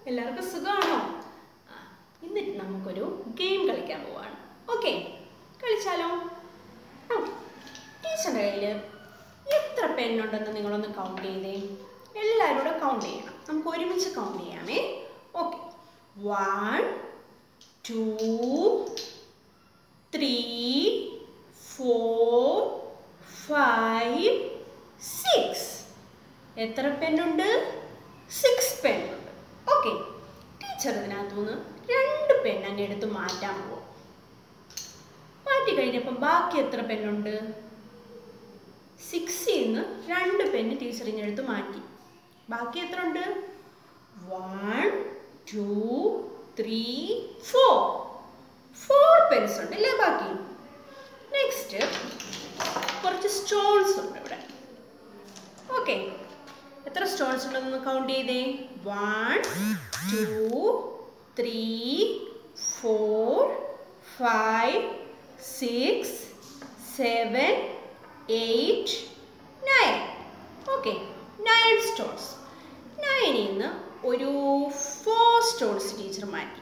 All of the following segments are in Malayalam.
എല്ലാവർക്കും സുഖമാണോ ആ, ഇന്ന് നമുക്കൊരു ഗെയിം കളിക്കാൻ പോവാണ് ഓക്കെ കളിച്ചാലോ ടീച്ചറിൻ്റെ കയ്യിൽ എത്ര പെണ്ണുണ്ടെന്ന് നിങ്ങളൊന്ന് കൗണ്ട് ചെയ്തേ എല്ലാവരും കൂടെ കൗണ്ട് ചെയ്യണം നമുക്ക് ഒരുമിച്ച് കൗണ്ട് ചെയ്യാമേ okay one two three four five six എത്ര പെണ്ണുണ്ട് സിക്സ് പെണ്ണുണ്ട് ഓക്കെ ടീച്ചർ ഇതിനകത്തുനിന്ന് രണ്ട് പെണ്ണ് അങ്ങ് എടുത്ത് മാറ്റാൻ പോകും മാറ്റി കഴിഞ്ഞപ്പം ബാക്കി എത്ര പെണ്ണുണ്ട് സിക്സിൽ നിന്ന് രണ്ട് പെണ്ണ് ടീച്ചർ ഇങ്ങെടുത്ത് മാറ്റി ബാക്കി എത്ര ഉണ്ട് one two three four four pens ഉണ്ട് അല്ലേ ബാക്കി നെക്സ്റ്റ് കുറച്ച് സ്റ്റോൺസ് ഉണ്ട് ഇവിടെ ഓക്കെ എത്ര സ്റ്റോൺസ് ഉണ്ടെന്ന് കൗണ്ട് ചെയ്തേ one two three four five six seven eight nine okay nine stones നയനിൽ നിന്ന് ഒരു ഫോർ സ്റ്റോൺസ് ടീച്ചർ മാറ്റി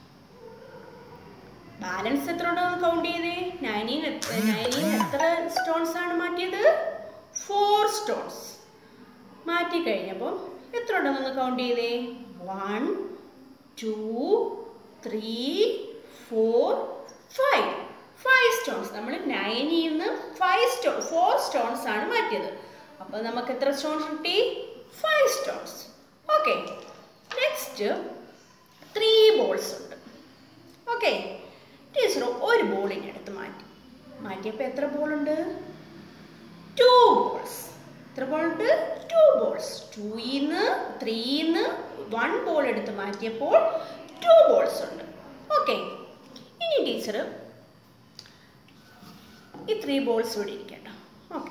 ബാലൻസ് എത്ര ഉണ്ടെന്ന് കൗണ്ട് ചെയ്തേ നയനിൽ നയനിൽ എത്ര സ്റ്റോൺസ് ആണ് മാറ്റിയത് ഫോർ സ്റ്റോൺസ് മാറ്റി കഴിഞ്ഞപ്പോൾ എത്ര ഉണ്ടെന്നൊന്ന് കൗണ്ട് ചെയ്തേ one two three four five five stones നമ്മൾ നയനിൽ നിന്ന് ഫൈവ് സ്റ്റോ ഫോർ സ്റ്റോൺസ് ആണ് മാറ്റിയത് അപ്പോൾ നമുക്ക് എത്ര സ്റ്റോൺസ് കിട്ടി five stones okay next three balls ഉണ്ട് ഓക്കെ ടീച്ചർ ഒരു ബോളിനെടുത്ത് മാറ്റി മാറ്റിയപ്പോൾ എത്ര ബോളുണ്ട് ടു ബോൾസ് എത്ര ബോളുണ്ട് ടു ബോൾസ് ടൂയിന്ന് ത്രീന്ന് വൺ ബോൾ എടുത്ത് മാറ്റിയപ്പോൾ ടു ബോൾസ് ഉണ്ട് ഓക്കെ ഇനി ടീച്ചർ ഈ ത്രീ ബോൾസ് ഇവിടെ ഇരിക്കട്ടോ ഓക്കെ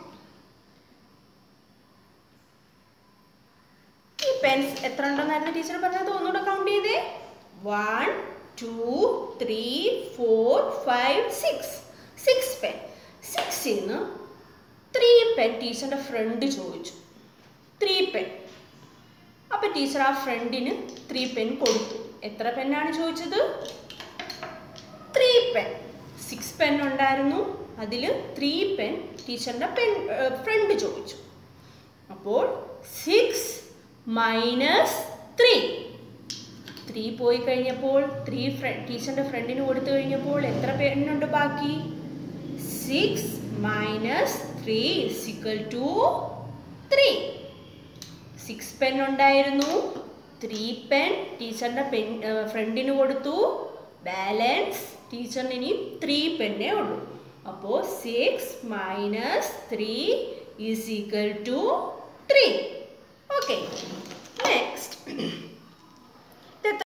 ഈ പെൻസ് എത്ര ഉണ്ടെന്നായിരുന്നു ടീച്ചർ പറഞ്ഞത് ഒന്നുകൂടെ കൗണ്ട് ചെയ്തേ one two three four five six six pen സിക്സിൽ നിന്ന് ത്രീ പെൻ ടീച്ചറിൻ്റെ ഫ്രണ്ട് ചോദിച്ചു ത്രീ പെൻ അപ്പം ടീച്ചർ ആ ഫ്രണ്ടിന് ത്രീ പെൻ കൊടുത്തു എത്ര പെന്നാണ് ചോദിച്ചത് ത്രീ പെൻ സിക്സ് പെൻ ഉണ്ടായിരുന്നു അതിൽ ത്രീ പെൻ ടീച്ചറിൻ്റെ പെൻ ഫ്രണ്ട് ചോദിച്ചു അപ്പോൾ സിക്സ് മൈനസ് ത്രീ ത്രീ പോയി കഴിഞ്ഞപ്പോൾ ത്രീ ഫ്രണ്ട് ടീച്ചറിൻ്റെ ഫ്രണ്ടിന് കൊടുത്തു കഴിഞ്ഞപ്പോൾ എത്ര പെണ്ണുണ്ട് ബാക്കി സിക്സ് മൈനസ് ത്രീ സിക്കൽ ടു ത്രീ സിക്സ് പെൻ ഉണ്ടായിരുന്നു ത്രീ പെൻ ടീച്ചറിൻ്റെ പെൻ ഫ്രണ്ടിന് കൊടുത്തു ബാലൻസ് ടീച്ചറിന് ഇനി ത്രീ പെന്നേ ഉള്ളൂ അപ്പോൾ six minus three is equal to three okay next